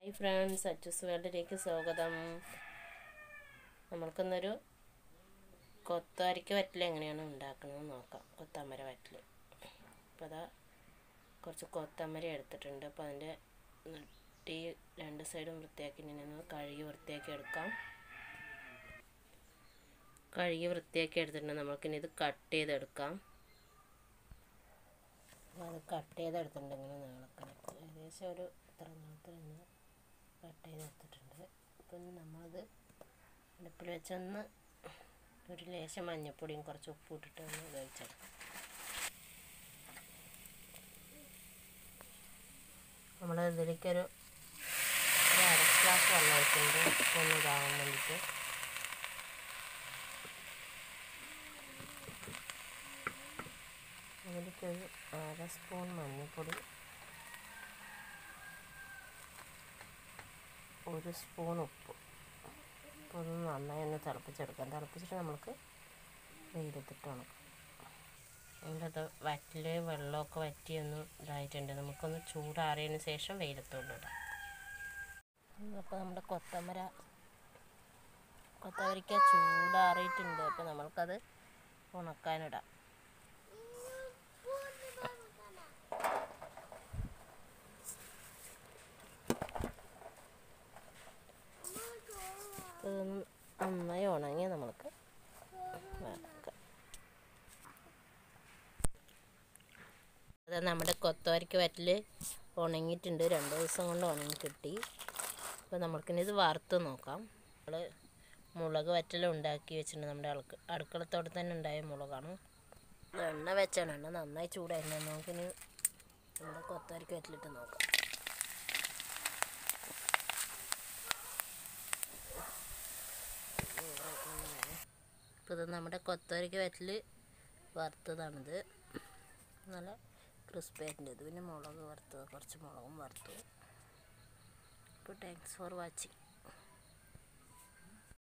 hi friends അച്ചൂസ് വേൾഡിലേക്ക് സ്വാഗതം നമ്മൾക്കിന്നൊരു കൊത്താരിക്ക വറ്റൽ എങ്ങനെയാണ് ഉണ്ടാക്കണമെന്ന് നോക്കാം കൊത്താമര വറ്റൽ അപ്പോൾ അതാ കുറച്ച് കൊത്തമര എടുത്തിട്ടുണ്ട് അപ്പോൾ അതിൻ്റെ നെട്ടി രണ്ട് സൈഡും വൃത്തിയാക്കി നിന്ന് കഴുകി വൃത്തിയാക്കി എടുക്കാം കഴുകി വൃത്തിയാക്കി എടുത്തിട്ടുണ്ട് നമുക്കിനി ഇത് കട്ട് ചെയ്തെടുക്കാം അപ്പോൾ അത് കട്ട് ചെയ്തെടുത്തിട്ടുണ്ട് ഇങ്ങനെ നീളക്കണക്ക് ഏകദേശം ഒരു ഇത്ര നീളത്തിൽ ഇങ്ങനെ കട്ട് ചെയ്തെടുത്തിട്ടുണ്ട് അപ്പം നമ്മളത് അടുപ്പിൽ വെച്ചൊന്ന് ഒരു ലേശം മഞ്ഞൾപ്പൊടിയും കുറച്ച് ഉപ്പ് ഇട്ടിട്ട് ഒന്ന് വേവിച്ചെടുക്കാം നമ്മൾ ഇതിലേക്കൊരു ഒരു അര ഗ്ലാസ് വെള്ളം ഒഴിക്കുന്നുണ്ട് ഒന്ന് ഇതാകാൻ വേണ്ടിയിട്ട് അതിലേക്കൊരു അര സ്പൂൺ മഞ്ഞൾപ്പൊടി ഒരു സ്പൂൺ ഉപ്പ് അപ്പോൾ ഒന്ന് നന്നായി ഒന്ന് തിളപ്പിച്ചെടുക്കാം തിളപ്പിച്ചിട്ട് നമുക്ക് വെയിലത്തിട്ട് ഉണക്കാം അതിൻ്റെ വറ്റിൽ വെള്ളമൊക്കെ വറ്റിയൊന്ന് ഇതായിട്ടുണ്ട് നമുക്കൊന്ന് ചൂടാറിയതിന് ശേഷം വെയിലത്തോണ്ടിടാം അപ്പോൾ നമ്മുടെ കൊത്തമര കൊത്തമരയ്ക്ക ചൂടാറിയിട്ടുണ്ട് അപ്പോൾ നമ്മൾക്കത് ഉണക്കാനിടാം ഇതൊന്ന് നന്നായി ഉണങ്ങി നമ്മൾക്ക് വറക്കാം അത് നമ്മുടെ കൊത്തവരയ്ക്ക് വറ്റൽ ഉണങ്ങിയിട്ടുണ്ട് രണ്ട് ദിവസം കൊണ്ട് ഉണങ്ങി കിട്ടി അപ്പോൾ നമ്മൾക്കിനി ഇത് വറുത്ത് നോക്കാം നമ്മൾ മുളക് വറ്റൽ ഉണ്ടാക്കി വെച്ചിട്ടുണ്ട് നമ്മുടെ അടുക്ക അടുക്കളത്തോടെ തന്നെ ഉണ്ടായ മുളകാണ് എണ്ണ വെച്ചാണ് എണ്ണ നന്നായി ചൂടായിരുന്നു നമുക്കിനി നമ്മുടെ കൊത്തവരയ്ക്ക് വറ്റലിട്ട് നോക്കാം ഇപ്പോൾ ഇത് നമ്മുടെ കൊത്തവരയ്ക്ക് വറ്റൽ വറുത്തതാണിത് നല്ല ക്രിസ്പി ആയിട്ടുണ്ട് ഇത് പിന്നെ മുളക് വറുത്തത് കുറച്ച് മുളകും വറുത്തു അപ്പോൾ താങ്ക്സ് ഫോർ വാച്ചിങ്